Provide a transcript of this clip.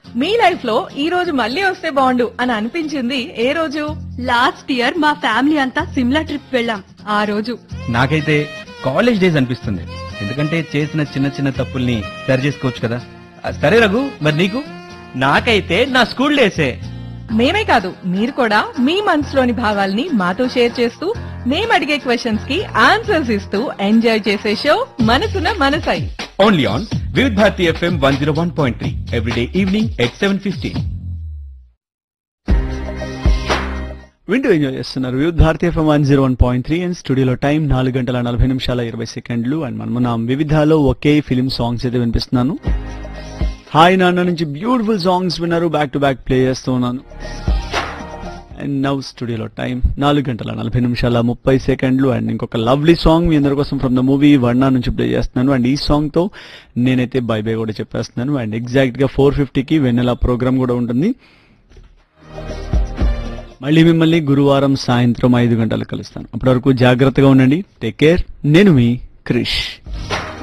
మీ life లో ఈ రోజు మళ్ళీ వస్తే బాగుండు అని అనిపించింది ఏ రోజు లాస్ట్ ఇయర్ మా ఫ్యామిలీ అంతా సిమ్లా ట్రిప్ వెళ్ళాం ఆ రోజు నాకైతే కాలేజ్ డేస్ అనిపిస్తుంది ఎందుకంటే చేసిన చిన్న చిన్న తప్పుల్ని సరి చేసుకోవచ్చు కదా ఆ, సరే రఘు మరి నీకు నాకైతే నా స్కూల్ డేసే మేమే కాదు మీరు కూడా మీ మనసులోని భావాల్ని మాతో షేర్ చేస్తూ మేము అడిగే క్వశ్చన్స్ కి ఆన్సర్స్ ఇస్తూ ఎంజాయ్ చేసే show Manasuna Manasai only on Vividh Bharati FM one zero one point three everyday evening at seven fifteen వింటూ ఎంజాయ్ చేస్తున్నారు వివిధ భారతీయ FM one zero one point three and స్టూడియోలో టైం నాలుగు గంటల నలభై నిమిషాల ఇరవై సెకండ్లు అండ్ మనము నా వివిధాలో ఒకే ఫిలిం సాంగ్స్ అయితే వినిపిస్తున్నాను హాయ్ నాన్న నుంచి బ్యూటిఫుల్ సాంగ్స్ విన్నారు బ్యాక్ టు బ్యాక్ ప్లే చేస్తూ ఉన్నాను అండ్ నవ్ స్టూడియోలో టైం నాలుగు గంటల నలభై నిమిషాల ముప్పై సెకండ్లు అండ్ ఇంకొక లవ్లీ సాంగ్ మీ అందరి కోసం ఫ్రమ్ ద మూవీ వర్ణ నుంచి ప్లే చేస్తున్నాను అండ్ ఈ సాంగ్ తో నేనైతే బై బై కూడా చెప్పేస్తున్నాను అండ్ ఎగ్జాక్ట్ గా ఫోర్ ఫిఫ్టీకి వెన్నెల ప్రోగ్రామ్ కూడా ఉంటుంది మళ్ళీ మిమ్మల్ని గురువారం సాయంత్రం ఐదు గంటలకు కలుస్తాను అప్పటి వరకు జాగ్రత్తగా ఉండండి టేక్ కేర్ నేను మీ క్రిష్